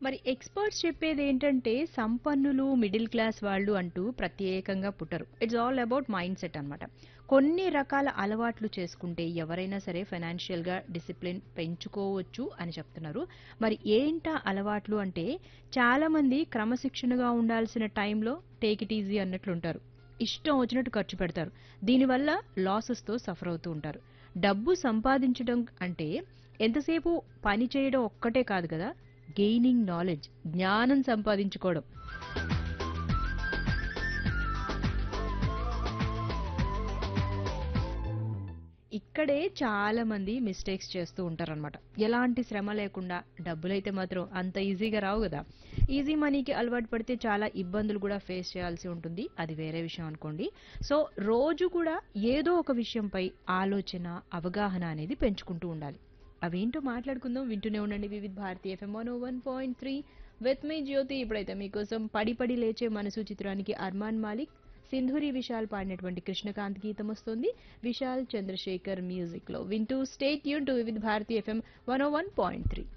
మరి ఎక్స్పర్ట్స్ చెప్పేది ఏంటంటే సంపన్నులు మిడిల్ క్లాస్ వాళ్ళు అంటూ ప్రత్యేకంగా పుట్టరు it's all about mindset అనమాట కొన్ని రకాల అలవాట్లు చేసుకుంటే ఎవరైనా సరే ఫైనాన్షియల్ గా డిసిప్లిన్ పెంచుకోవచ్చు అని చెప్తున్నారు మరి ఏంటా అలవాట్లు అంటే చాలా మంది క్రమశిక్షణగా ఉండాల్సిన టైంలో టేక్ ఇట్ ఈజీ అన్నట్లుంటారు ఇష్టం వచ్చినట్టు ఖర్చు పెడతారు దీనివల్ల లాసెస్ తో సఫర్ అవుతూ ఉంటారు డబ్బు సంపాదించడం అంటే ఎంతసేపు పని చేయడం ఒక్కటే కాదు కదా గెయినింగ్ నాలెడ్జ్ జ్ఞానం సంపాదించుకోవడం ఇక్కడే చాలా మంది మిస్టేక్స్ చేస్తూ ఉంటారన్నమాట ఎలాంటి శ్రమ లేకుండా డబ్బులైతే మాత్రం అంత ఈజీగా రావు కదా ఈజీ మనీకి అలవాటు పడితే చాలా ఇబ్బందులు కూడా ఫేస్ చేయాల్సి ఉంటుంది అది వేరే విషయం అనుకోండి సో రోజు కూడా ఏదో ఒక విషయంపై ఆలోచన అవగాహన అనేది పెంచుకుంటూ ఉండాలి అవేంటో మాట్లాడుకుందాం వింటూనే ఉండండి Vividh Bharatiya FM one point three with మీ జ్యోతి ఇప్పుడైతే మీకోసం పడి పడి లేచే మనసు చిత్రానికి అర్మాన్ మాలిక్ సింధూరి విశాల్ పాడినటువంటి కృష్ణకాంత్ గీతం వస్తుంది విశాల్ చంద్రశేఖర్ మ్యూజిక్ లో వింటూ state stay tuned to Vividh Bharatiya FM one point three